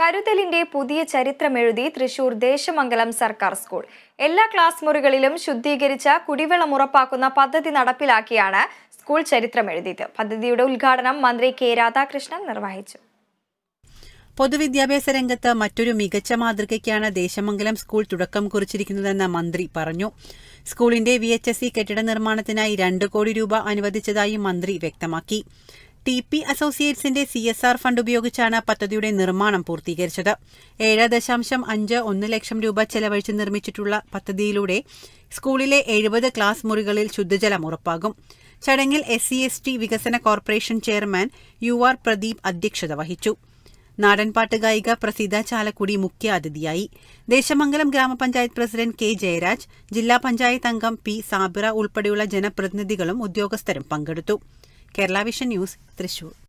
കരുതലിന്റെ പുതിയ ചരിത്രമെഴുതി തൃശൂർ ദേശമംഗലം സർക്കാർ സ്കൂൾ എല്ലാ ക്ലാസ് മുറികളിലും ശുദ്ധീകരിച്ച കുടിവെള്ളം ഉറപ്പാക്കുന്ന പദ്ധതി നടപ്പിലാക്കിയാണ് സ്കൂൾ ചരിത്രമെഴുതിയത് പദ്ധതിയുടെ ഉദ്ഘാടനം മന്ത്രി കെ രാധാകൃഷ്ണൻ നിർവഹിച്ചു പൊതുവിദ്യാഭ്യാസ രംഗത്ത് മറ്റൊരു മികച്ച മാതൃകയ്ക്കാണ് ദേശമംഗലം സ്കൂൾ തുടക്കം കുറിച്ചിരിക്കുന്നതെന്ന് മന്ത്രി പറഞ്ഞു സ്കൂളിന്റെ വി എച്ച് എസ് സി കെട്ടിട നിർമ്മാണത്തിനായി രണ്ട് കോടി രൂപ അനുവദിച്ചതായി മന്ത്രി വ്യക്തമാക്കി ടി പി അസോസിയേറ്റ്സിന്റെ സി എസ് ആർ ഫണ്ട് ഉപയോഗിച്ചാണ് പദ്ധതിയുടെ നിർമ്മാണം പൂർത്തീകരിച്ചത് ഏഴ് ദശാംശം അഞ്ച് ഒന്ന് ലക്ഷം രൂപ ചെലവഴിച്ച് നിർമ്മിച്ചിട്ടുള്ള പദ്ധതിയിലൂടെ സ്കൂളിലെ എഴുപത് ക്ലാസ് മുറികളിൽ ശുദ്ധജലം ഉറപ്പാകും ചടങ്ങിൽ എസ് സി എസ് ടി വികസന corporation chairman U R Pradeep അധ്യക്ഷത വഹിച്ചു നാടൻപാട്ട് ഗായിക പ്രസീത ചാലക്കുടി മുഖ്യ അതിഥിയായി ദേശമംഗലം ഗ്രാമപഞ്ചായത്ത് പ്രസിഡന്റ് കെ ജയരാജ് ജില്ലാ പഞ്ചായത്ത് അംഗം പി സാബിറ ഉൾപ്പെടെയുള്ള ജനപ്രതിനിധികളും ഉദ്യോഗസ്ഥരും പങ്കെടുത്തു കേരള വിഷൻ ന്യൂസ് തൃശൂർ